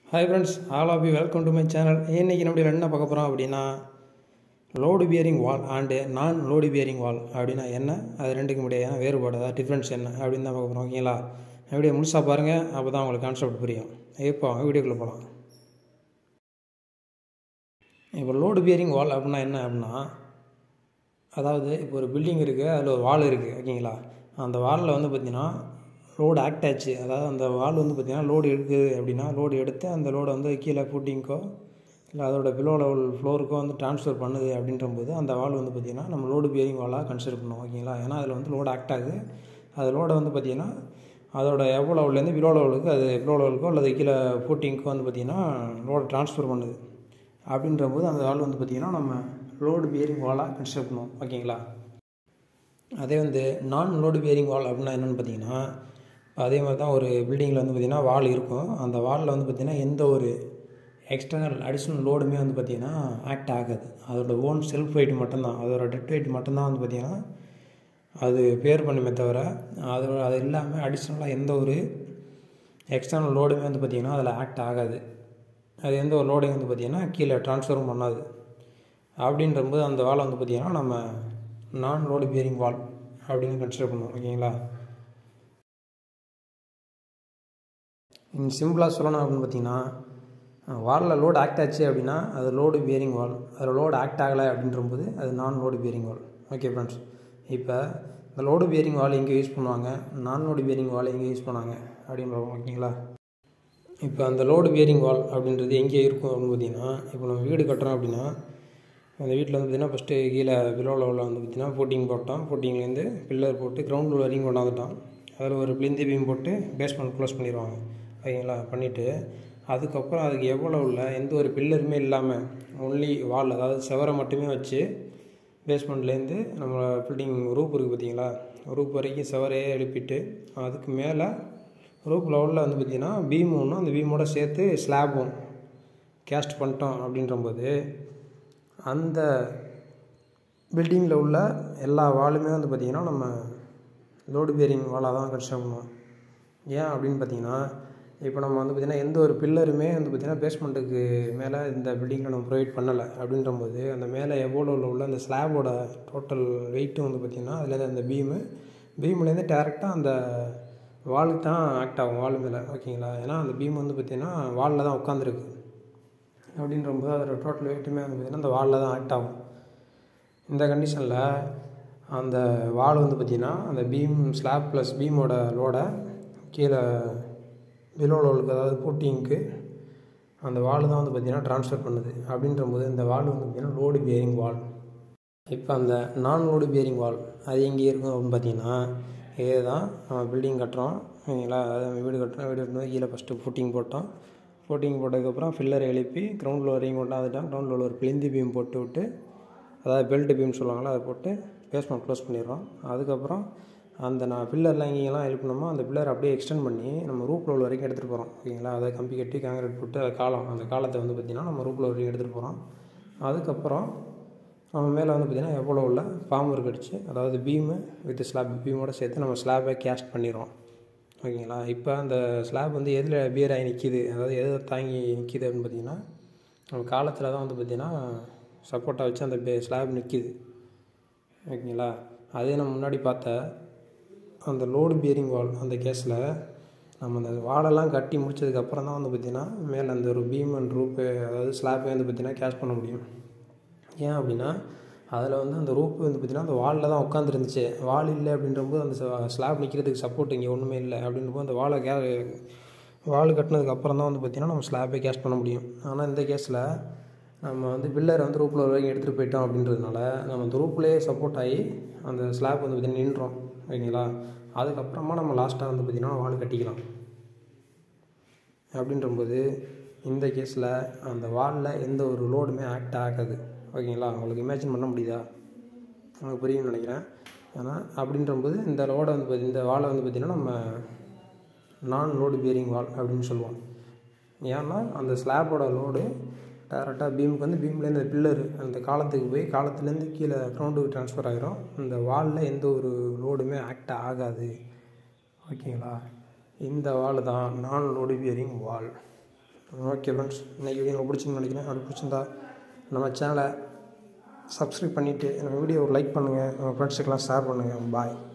hi friends all of you welcome to my channel இன்றைக்கி நம்ம என்ன பார்க்க போகிறோம் அப்படின்னா load bearing wall and non load bearing wall அப்படின்னா என்ன அது ரெண்டுக்கு முடியாது வேறுபாடு அதாவது டிஃப்ரென்ஸ் என்ன அப்படின்னு தான் பார்க்க போகிறோம் ஓகேங்களா வீடியோ முழுசாக பாருங்கள் அப்போ தான் உங்களுக்கு கான்செப்ட் புரியும் இப்போ வீடியோக்குள்ளே போகலாம் இப்போ லோடு பியரிங் வால் அப்படின்னா என்ன அப்படின்னா அதாவது இப்போ ஒரு பில்டிங் இருக்குது அதில் ஒரு வால் இருக்குது ஓகேங்களா அந்த வாலில் வந்து பார்த்திங்கன்னா லோடு ஆக்ட் ஆச்சு அதாவது அந்த வால் வந்து பார்த்திங்கன்னா லோடு எடுக்குது அப்படின்னா லோடு எடுத்து அந்த லோடை வந்து கீழே ஃபுட்டிங்க்கோ இல்லை அதோட பிலோ லெவல் ஃப்ளோருக்கோ வந்து ட்ரான்ஸ்ஃபர் பண்ணுது அப்படின்றபோது அந்த வால் வந்து பார்த்திங்கன்னா நம்ம லோடு பியரிங் வாலாக கன்சிடர் பண்ணுவோம் ஓகேங்களா ஏன்னா அதில் வந்து லோடு ஆக்ட் ஆகுது அது லோடை வந்து பார்த்திங்கன்னா அதோட எவ்வளோ லெவல்லேருந்து பிலோ லெவலுக்கு அது பிலோ லெவலுக்கோ அல்லது கீழே ஃபுட்டிங்க்கோ வந்து பார்த்திங்கன்னா லோடை ட்ரான்ஸ்ஃபர் பண்ணுது அப்படின்ற போது அந்த வால் வந்து பார்த்திங்கன்னா நம்ம லோடு பியரிங் வாலாக கன்சிடர் பண்ணுவோம் ஓகேங்களா அதே வந்து நான் லோடு பியரிங் வால் அப்படின்னா என்னென்னு பார்த்தீங்கன்னா அதே மாதிரி தான் ஒரு பில்டிங்கில் வந்து பார்த்திங்கன்னா வால் இருக்கும் அந்த வாலில் வந்து பார்த்திங்கன்னா எந்த ஒரு எக்ஸ்டர்னல் அடிஷ்னல் லோடுமே வந்து பார்த்திங்கன்னா ஆக்ட் ஆகாது அதோட ஓன் செல்ஃப் வெயிட் மட்டும்தான் அதோட டெட் வெயிட் மட்டும்தான் வந்து பார்த்திங்கன்னா அது பேர் பண்ணுமே தவிர அதோட அது இல்லாமல் அடிஷ்னலாக எந்த ஒரு எக்ஸ்டர்னல் லோடுமே வந்து பார்த்திங்கன்னா அதில் ஆக்ட் ஆகாது அது எந்த ஒரு லோடையும் வந்து பார்த்திங்கன்னா கீழே ட்ரான்ஸ்ஃபரும் பண்ணாது அப்படின்றபோது அந்த வால் வந்து பார்த்திங்கன்னா நம்ம நான் லோடு பியரிங் வால் அப்படின்னு கன்சிடர் பண்ணுவோம் ஓகேங்களா சிம்பிளாக சொல்லணும் அப்படின்னு பார்த்தீங்கன்னா வாலில் லோடு ஆக்ட் ஆச்சு அப்படின்னா அது லோடு பியரிங் வால் அதில் லோடு ஆக்ட் ஆகலை அப்படின்றபோது அது non load bearing wall okay friends இப்போ இந்த லோடு பியரிங் வால் எங்கே யூஸ் பண்ணுவாங்க நான் லோடு பியரிங் வால் எங்கே யூஸ் பண்ணுவாங்க அப்படின்னு ஓகேங்களா இப்போ அந்த லோடு பியரிங் வால் அப்படின்றது எங்கே இருக்கும் அப்படின்னு பார்த்தீங்கன்னா இப்போ நம்ம வீடு கட்டுறோம் அப்படின்னா அந்த வீட்டில் வந்து பார்த்திங்கன்னா ஃபஸ்ட்டு கீழே பிலோ லெவலில் வந்து பார்த்திங்கன்னா ஃபோட்டிங் போட்டோம் ஃபோட்டிங்லேருந்து பில்லர் போட்டு கிரவுண்ட் வரைக்கும் கொண்டாந்துட்டோம் அதில் ஒரு பிளிந்தி பீம் போட்டு பேஸ்மெண்ட் க்ளோஸ் பண்ணிடுவாங்க ஓகேங்களா பண்ணிவிட்டு அதுக்கப்புறம் அதுக்கு எவ்வளோ உள்ள எந்த ஒரு பில்லருமே இல்லாமல் ஒன்லி வால் அதாவது செவரை மட்டுமே வச்சு பேஸ்மெண்ட்லேருந்து நம்ம பில்டிங் ரூப் இருக்குது பார்த்தீங்களா ரூப் வரைக்கும் செவரையே எழுப்பிட்டு அதுக்கு மேலே ரூப் லெவலில் வந்து பார்த்திங்கன்னா பீம் ஒன்றும் அந்த பீமோட சேர்த்து ஸ்லாபும் கேஸ்ட் பண்ணிட்டோம் அப்படின்றபோது அந்த பில்டிங்கில் உள்ள எல்லா வாலுமே வந்து பார்த்திங்கன்னா நம்ம லோடு பியரிங் வாலாக தான் கன்ஸ்ட்ரக்ட் பண்ணுவோம் ஏன் அப்படின்னு பார்த்தீங்கன்னா இப்போ நம்ம வந்து பார்த்திங்கன்னா எந்த ஒரு பில்லருமே வந்து பார்த்திங்கன்னா பேஸ்மெண்ட்டுக்கு மேலே இந்த பில்டிங்கில் நம்ம ப்ரொவைட் பண்ணலை அப்படின்றபோது அந்த மேலே எவ்வளோ உள்ள அந்த ஸ்லாபோட டோட்டல் வெயிட்டும் வந்து பார்த்திங்கன்னா அதுலேருந்து அந்த பீமு பீம்லேருந்து டேரெக்டாக அந்த வாலுக்கு தான் ஆக்ட் ஆகும் வால் மேலே ஓகேங்களா ஏன்னா அந்த பீம் வந்து பார்த்திங்கன்னா வாலில் தான் உட்காந்துருக்கு அப்படின்றபோது அதோட டோட்டல் வெயிட்டுமே வந்து பார்த்திங்கன்னா அந்த வாலில் தான் ஆக்ட் ஆகும் இந்த கண்டிஷனில் அந்த வால் வந்து பார்த்திங்கன்னா அந்த பீம் ஸ்லாப் ப்ளஸ் பீமோட லோடை கீழே பிலோ லெவலுக்கு அதாவது போட்டிங்க்கு அந்த வால் தான் வந்து பார்த்திங்கன்னா ட்ரான்ஸ்ஃபர் பண்ணுது அப்படின்றபோது இந்த வால் வந்து பார்த்திங்கன்னா லோடு பியரிங் வால் இப்போ அந்த நான் லோடு பியரிங் வால் அது எங்கே இருக்கும் அப்படின்னு பார்த்தீங்கன்னா இதே தான் நம்ம பில்டிங் கட்டுறோம் ஓகேங்களா அதாவது வீடு கட்டுறோம் வீடு கட்டும்போது கீழே ஃபஸ்ட்டு ஃபுட்டிங் போட்டோம் ஃபுட்டிங் போட்டதுக்கப்புறம் ஃபில்லரை எழுப்பி கிரவுண்டில் வரையும் கொண்டாந்துட்டோம் கிரவுண்டில் ஒரு பிளிந்தி பீம் போட்டு விட்டு அதாவது பெல்ட் பீம் சொல்லுவாங்களா அதை போட்டு பேஸ்மெண்ட் க்ளோஸ் பண்ணிடுறோம் அதுக்கப்புறம் அந்த நான் பில்லர்லாம் இங்கெல்லாம் எழுப்பினோமோ அந்த பில்லர் அப்படியே எக்ஸ்டெண்ட் பண்ணி நம்ம ரூப் லெவல் வரைக்கும் எடுத்துகிட்டு போகிறோம் ஓகேங்களா அதை கம்பி கட்டி காங்கிரீட் போட்டு அது காலம் அந்த காலத்தை வந்து பார்த்திங்கன்னா நம்ம ரூப் லெவல் வரைக்கும் எடுத்துகிட்டு போகிறோம் அதுக்கப்புறம் நம்ம மேலே வந்து பார்த்திங்கன்னா எவ்வளோ உள்ள ஃபார்ம் ஒர்க் அடிச்சு அதாவது பீமு வித் ஸ்லாப் பீமோட சேர்த்து நம்ம ஸ்லாபை கேஸ்ட் பண்ணிடுறோம் ஓகேங்களா இப்போ அந்த ஸ்லாப் வந்து எதில் பியர் ஆகி நிற்கிது அதாவது எதை தாங்கி நிற்கிது அப்படின்னு பார்த்திங்கன்னா நம்ம காலத்தில் தான் வந்து பார்த்திங்கன்னா சப்போர்ட்டாக வச்சு அந்த ஸ்லாப் நிற்கிது ஓகேங்களா அதே நம்ம முன்னாடி பார்த்த அந்த லோடு பியரிங் வால் அந்த கேஸில் நம்ம அந்த வாலெல்லாம் கட்டி முடிச்சதுக்கப்புறம் தான் வந்து பார்த்திங்கன்னா மேலே அந்த ஒரு பீம் அண்ட் ரூப்பு அதாவது ஸ்லாப்பை வந்து பார்த்திங்கன்னா கேஷ் பண்ண முடியும் ஏன் அப்படின்னா அதில் வந்து அந்த ரூப்பு வந்து பார்த்திங்கன்னா அந்த வாலில் தான் உட்காந்துருந்துச்சு வால் இல்லை அப்படின்றபோது அந்த ஸ்லாப் நிற்கிறதுக்கு சப்போர்ட் இங்கே ஒன்றுமே இல்லை அப்படின்றபோது அந்த வாலை கே வால் கட்டினதுக்கு அப்புறம் தான் வந்து பார்த்திங்கன்னா நம்ம ஸ்லாப்பை கேஷ் பண்ண முடியும் ஆனால் இந்த கேஸில் நம்ம வந்து பில்லரை வந்து ரூப்பில் வரைக்கும் எடுத்துகிட்டு போயிட்டோம் அப்படின்றதுனால நம்ம அந்த ரூப்லேயே சப்போர்ட் ஆகி அந்த ஸ்லாப் வந்து பார்த்திங்கன்னா நின்றோம் ஓகேங்களா அதுக்கப்புறமா நம்ம லாஸ்ட்டாக வந்து பார்த்திங்கன்னா வால் கட்டிக்கலாம் அப்படின்றபோது இந்த கேஸில் அந்த வாலில் எந்த ஒரு லோடுமே ஆக்ட் ஆகாது ஓகேங்களா உங்களுக்கு இமேஜின் பண்ண முடியுதா உங்களுக்கு புரியும்னு நினைக்கிறேன் ஆனால் அப்படின்றபோது இந்த லோடை வந்து பார்த்தி இந்த வாலை வந்து பார்த்திங்கன்னா நம்ம நான் லோடு பியரிங் வால் அப்படின்னு சொல்லுவோம் ஏன்னா அந்த ஸ்லாப்போட லோடு டேரெக்டாக பீமுக்கு வந்து பீம்லேருந்து அந்த பில்லர் அந்த காலத்துக்கு போய் காலத்துலேருந்து கீழே க்ரௌண்டுக்கு ட்ரான்ஸ்ஃபர் ஆகிரும் இந்த வாலில் எந்த ஒரு லோடுமே ஆக்ட் ஆகாது ஓகேங்களா இந்த வால் தான் non load bearing wall okay friends இன்றைக்கி வீடியோ உங்களுக்கு பிடிச்சின்னு நினைக்கிறேன் அப்படி பிடிச்சிருந்தா நம்ம சேனலை சப்ஸ்கிரைப் பண்ணிவிட்டு நம்ம வீடியோ லைக் பண்ணுங்கள் உங்கள் ஃப்ரெண்ட்ஸுக்கெல்லாம் ஷேர் பண்ணுங்கள் பாய்